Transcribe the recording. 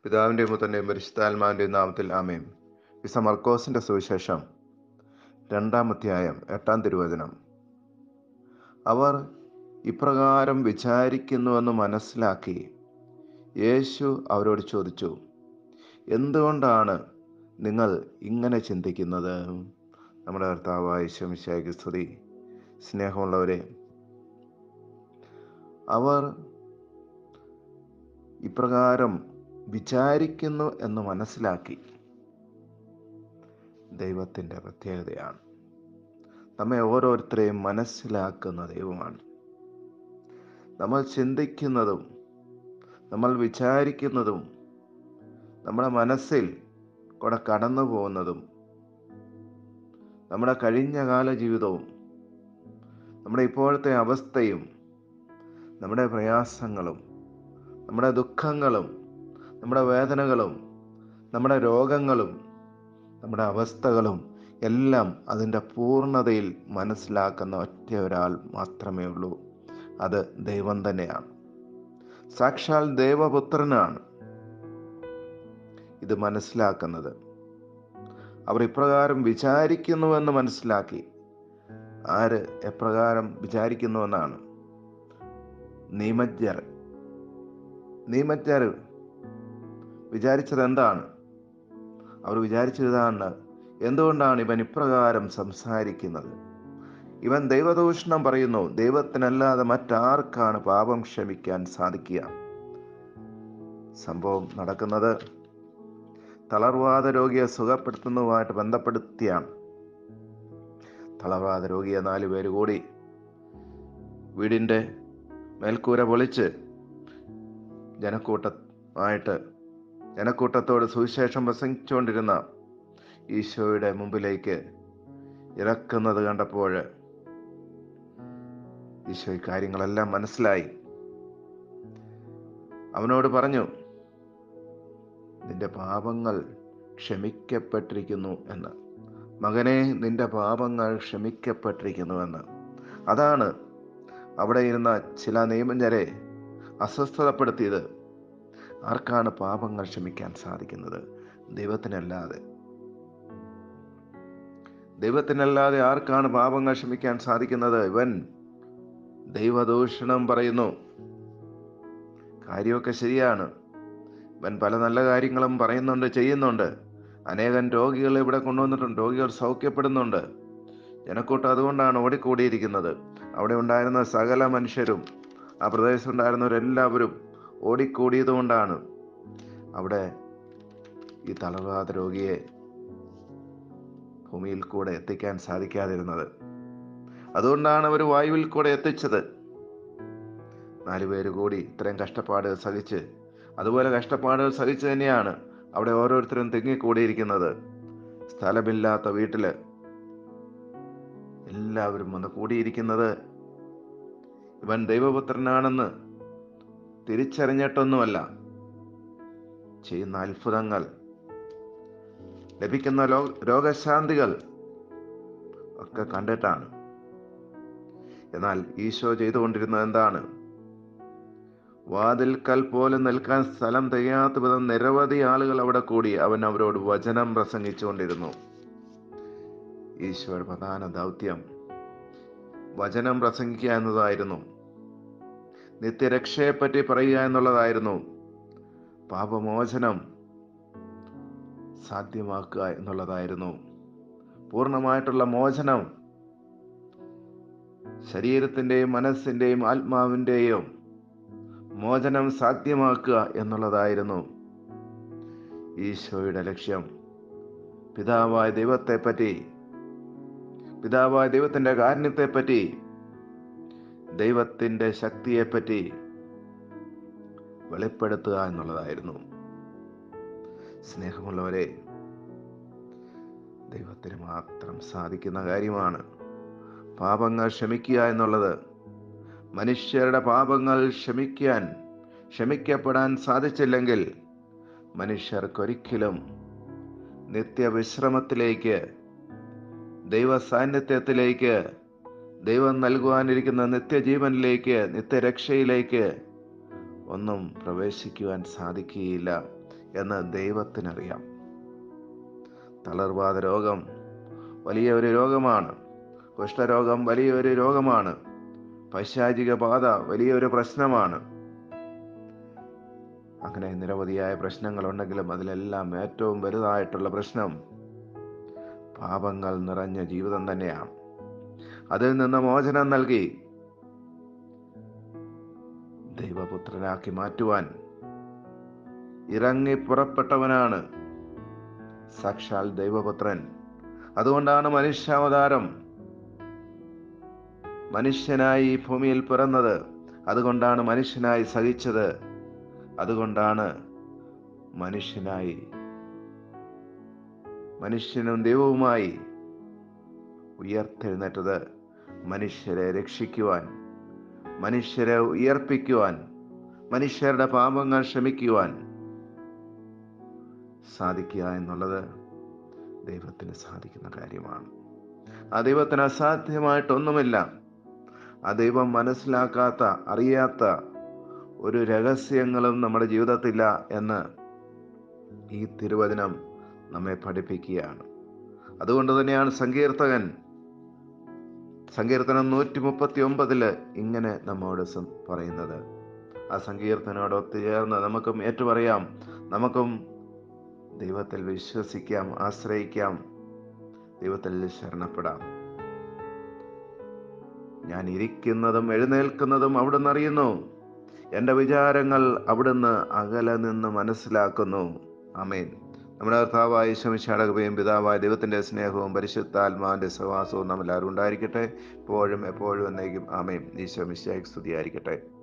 പിതാവിൻ്റെയും പുത്രൻ്റെയും പരിശുദ്ധാത്മാവിൻ്റെയും നാമത്തിൽ ആമേൻ വിസ മർക്കോസിൻ്റെ സുവിശേഷം രണ്ടാം അധ്യായം എട്ടാം തിരുവചനം അവർ ഇപ്രകാരം വിചാരിക്കുന്നുവെന്ന് മനസ്സിലാക്കി യേശു അവരോട് ചോദിച്ചു എന്തുകൊണ്ടാണ് നിങ്ങൾ ഇങ്ങനെ ചിന്തിക്കുന്നത് നമ്മുടെ കർത്താവായ ശമിശായ്ക്ക് സ്തുതി സ്നേഹമുള്ളവരെ അവർ ഇപ്രകാരം വിചാരിക്കുന്നു എന്ന് മനസ്സിലാക്കി ദൈവത്തിൻ്റെ പ്രത്യേകതയാണ് നമ്മെ ഓരോരുത്തരെയും മനസ്സിലാക്കുന്ന ദൈവമാണ് നമ്മൾ ചിന്തിക്കുന്നതും നമ്മൾ വിചാരിക്കുന്നതും നമ്മുടെ മനസ്സിൽ കൂടെ കടന്നു പോകുന്നതും നമ്മുടെ കഴിഞ്ഞ കാല ജീവിതവും നമ്മുടെ ഇപ്പോഴത്തെ അവസ്ഥയും നമ്മുടെ പ്രയാസങ്ങളും നമ്മുടെ ദുഃഖങ്ങളും നമ്മുടെ വേദനകളും നമ്മുടെ രോഗങ്ങളും നമ്മുടെ അവസ്ഥകളും എല്ലാം അതിൻ്റെ പൂർണ്ണതയിൽ മനസ്സിലാക്കുന്ന ഒറ്റ ഒരാൾ മാത്രമേ ഉള്ളൂ അത് ദൈവം തന്നെയാണ് സാക്ഷാൽ ദൈവപുത്രനാണ് ഇത് മനസ്സിലാക്കുന്നത് അവർ ഇപ്രകാരം വിചാരിക്കുന്നുവെന്ന് മനസ്സിലാക്കി ആര് എപ്രകാരം വിചാരിക്കുന്നുവെന്നാണ് നിയമജ്ഞർ നിയമജ്ഞർ വിചാരിച്ചത് എന്താണ് അവർ വിചാരിച്ചത് ഇതാണ് എന്തുകൊണ്ടാണ് ഇവൻ ഇപ്രകാരം സംസാരിക്കുന്നത് ഇവൻ ദൈവദൂഷണം പറയുന്നു ദൈവത്തിനല്ലാതെ മറ്റാർക്കാണ് പാപം ക്ഷമിക്കാൻ സാധിക്കുക സംഭവം നടക്കുന്നത് തളർവാദ രോഗിയെ സുഖപ്പെടുത്തുന്നതുമായിട്ട് ബന്ധപ്പെടുത്തിയാണ് തളർവാദ രോഗിയെ നാല് പേര് കൂടി വീടിൻ്റെ മേൽക്കൂര പൊളിച്ച് ജനക്കൂട്ടമായിട്ട് ജനക്കൂട്ടത്തോട് സുവിശേഷം പ്രസംഗിച്ചുകൊണ്ടിരുന്ന ഈശോയുടെ മുമ്പിലേക്ക് ഇറക്കുന്നത് കണ്ടപ്പോൾ ഈശോ ഈ കാര്യങ്ങളെല്ലാം മനസ്സിലായി അവനോട് പറഞ്ഞു നിന്റെ പാപങ്ങൾ ക്ഷമിക്കപ്പെട്ടിരിക്കുന്നു എന്ന് മകനെ നിന്റെ പാപങ്ങൾ ക്ഷമിക്കപ്പെട്ടിരിക്കുന്നുവെന്ന് അതാണ് അവിടെ ഇരുന്ന ചില നിയമജ്ഞരെ അസ്വസ്ഥതപ്പെടുത്തിയത് ആർക്കാണ് പാപങ്ങൾ ക്ഷമിക്കാൻ സാധിക്കുന്നത് ദൈവത്തിനല്ലാതെ ദൈവത്തിനല്ലാതെ ആർക്കാണ് പാപങ്ങൾ ക്ഷമിക്കാൻ സാധിക്കുന്നത് ഇവൻ ദൈവദൂഷണം പറയുന്നു കാര്യമൊക്കെ ശരിയാണ് ഇവൻ പല നല്ല കാര്യങ്ങളും പറയുന്നുണ്ട് ചെയ്യുന്നുണ്ട് അനേകം രോഗികളെ ഇവിടെ കൊണ്ടുവന്നിട്ടുണ്ട് രോഗികൾ സൗഖ്യപ്പെടുന്നുണ്ട് ജനക്കൂട്ടം അതുകൊണ്ടാണ് ഓടിക്കൂടിയിരിക്കുന്നത് അവിടെ ഉണ്ടായിരുന്ന സകല മനുഷ്യരും ആ പ്രദേശത്തുണ്ടായിരുന്നവരെല്ലാവരും ഓടിക്കൂടിയത് കൊണ്ടാണ് അവിടെ ഈ തളർവാദ രോഗിയെ ഭൂമിയിൽ കൂടെ എത്തിക്കാൻ സാധിക്കാതിരുന്നത് അതുകൊണ്ടാണ് അവർ വായുവിൽ കൂടെ എത്തിച്ചത് നാലുപേര് കൂടി ഇത്രയും കഷ്ടപ്പാടുകൾ സഹിച്ച് അതുപോലെ കഷ്ടപ്പാടുകൾ സഹിച്ച് തന്നെയാണ് അവിടെ ഓരോരുത്തരും തിങ്ങിക്കൂടിയിരിക്കുന്നത് സ്ഥലമില്ലാത്ത വീട്ടില് എല്ലാവരും വന്ന് കൂടിയിരിക്കുന്നത് ഇവൻ ദൈവപുത്രനാണെന്ന് തിരിച്ചറിഞ്ഞിട്ടൊന്നുമല്ല ചെയ്യുന്ന അത്ഭുതങ്ങൾ ലഭിക്കുന്ന ലോ രോഗശാന്തികൾ ഒക്കെ കണ്ടിട്ടാണ് എന്നാൽ ഈശോ ചെയ്തുകൊണ്ടിരുന്നത് എന്താണ് വാതിൽക്കൽ പോലും നിൽക്കാൻ സ്ഥലം തികയാത്ത വിധം നിരവധി ആളുകൾ അവിടെ കൂടി അവൻ അവരോട് വചനം പ്രസംഗിച്ചുകൊണ്ടിരുന്നു ഈശോയുടെ പ്രധാന ദൗത്യം വചനം പ്രസംഗിക്കുക എന്നതായിരുന്നു നിത്യരക്ഷയെപ്പറ്റി പറയുക എന്നുള്ളതായിരുന്നു പാപമോചനം സാധ്യമാക്കുക എന്നുള്ളതായിരുന്നു പൂർണ്ണമായിട്ടുള്ള മോചനം ശരീരത്തിൻ്റെയും മനസ്സിൻ്റെയും ആത്മാവിൻ്റെയും മോചനം സാധ്യമാക്കുക എന്നുള്ളതായിരുന്നു ഈശോയുടെ ലക്ഷ്യം പിതാവായ ദൈവത്തെപ്പറ്റി പിതാവായ ദൈവത്തിൻ്റെ കാരുണ്യത്തെപ്പറ്റി ദൈവത്തിൻ്റെ ശക്തിയെപ്പറ്റി വെളിപ്പെടുത്തുക എന്നുള്ളതായിരുന്നു സ്നേഹമുള്ളവരെ ദൈവത്തിന് മാത്രം സാധിക്കുന്ന കാര്യമാണ് പാപങ്ങൾ ക്ഷമിക്കുക എന്നുള്ളത് മനുഷ്യരുടെ പാപങ്ങൾ ക്ഷമിക്കാൻ ക്ഷമിക്കപ്പെടാൻ സാധിച്ചില്ലെങ്കിൽ മനുഷ്യർക്കൊരിക്കലും നിത്യവിശ്രമത്തിലേക്ക് ദൈവ സാന്നിധ്യത്തിലേക്ക് ദൈവം നൽകുവാനിരിക്കുന്ന നിത്യജീവനിലേക്ക് നിത്യരക്ഷയിലേക്ക് ഒന്നും പ്രവേശിക്കുവാൻ സാധിക്കുകയില്ല എന്ന് ദൈവത്തിനറിയാം തളർവാദ രോഗം വലിയ ഒരു രോഗമാണ് കുഷ്ഠരോഗം വലിയൊരു രോഗമാണ് പൈശാചിക ബാധ വലിയൊരു പ്രശ്നമാണ് അങ്ങനെ നിരവധിയായ പ്രശ്നങ്ങളുണ്ടെങ്കിലും അതിലെല്ലാം ഏറ്റവും വലുതായിട്ടുള്ള പ്രശ്നം പാപങ്ങൾ നിറഞ്ഞ ജീവിതം തന്നെയാണ് അതിൽ നിന്ന് മോചനം നൽകി ദൈവപുത്രനാക്കി മാറ്റുവാൻ ഇറങ്ങി പുറപ്പെട്ടവനാണ് സാക്ഷാൽ ദൈവപുത്രൻ അതുകൊണ്ടാണ് മനുഷ്യാവതാരം മനുഷ്യനായി ഈ ഭൂമിയിൽ പിറന്നത് അതുകൊണ്ടാണ് മനുഷ്യനായി സഹിച്ചത് അതുകൊണ്ടാണ് മനുഷ്യനായി മനുഷ്യനും ദൈവവുമായി ഉയർത്തെഴുന്നേറ്റത് മനുഷ്യരെ രക്ഷിക്കുവാൻ മനുഷ്യരെ ഉയർപ്പിക്കുവാൻ മനുഷ്യരുടെ പാപങ്ങൾ ക്ഷമിക്കുവാൻ സാധിക്കുക എന്നുള്ളത് ദൈവത്തിന് സാധിക്കുന്ന കാര്യമാണ് ആ ദൈവത്തിന് അസാധ്യമായിട്ടൊന്നുമില്ല ആ ദൈവം മനസ്സിലാക്കാത്ത അറിയാത്ത ഒരു രഹസ്യങ്ങളും നമ്മുടെ ജീവിതത്തില്ല എന്ന് ഈ തിരുവചനം നമ്മെ പഠിപ്പിക്കുകയാണ് അതുകൊണ്ട് തന്നെയാണ് സങ്കീർത്തകൻ സങ്കീർത്തനം നൂറ്റി മുപ്പത്തി ഒമ്പതില് ഇങ്ങനെ നമ്മോട് സം- പറയുന്നത് ആ സങ്കീർത്തനോട് ഒത്തുചേർന്ന് നമുക്കും ഏറ്റുപറയാം നമുക്കും ദൈവത്തിൽ വിശ്വസിക്കാം ആശ്രയിക്കാം ദൈവത്തിൽ ശരണപ്പെടാം ഞാൻ ഇരിക്കുന്നതും എഴുന്നേൽക്കുന്നതും അവിടുന്ന് അറിയുന്നു എൻ്റെ വിചാരങ്ങൾ അവിടുന്ന് അകലെ നിന്ന് മനസ്സിലാക്കുന്നു അമേൻ നമ്മുടെ കർത്താവായ ശമിഷാടകയും പിതാവായ ദൈവത്തിൻ്റെ സ്നേഹവും പരിശുദ്ധാത്മാവിൻ്റെ സഹവാസവും നമ്മളെല്ലാവരും ഉണ്ടായിരിക്കട്ടെ ഇപ്പോഴും എപ്പോഴും എന്നേക്കും ആമേൻ ഈശോ മിശിയായി സ്തുതിയായിരിക്കട്ടെ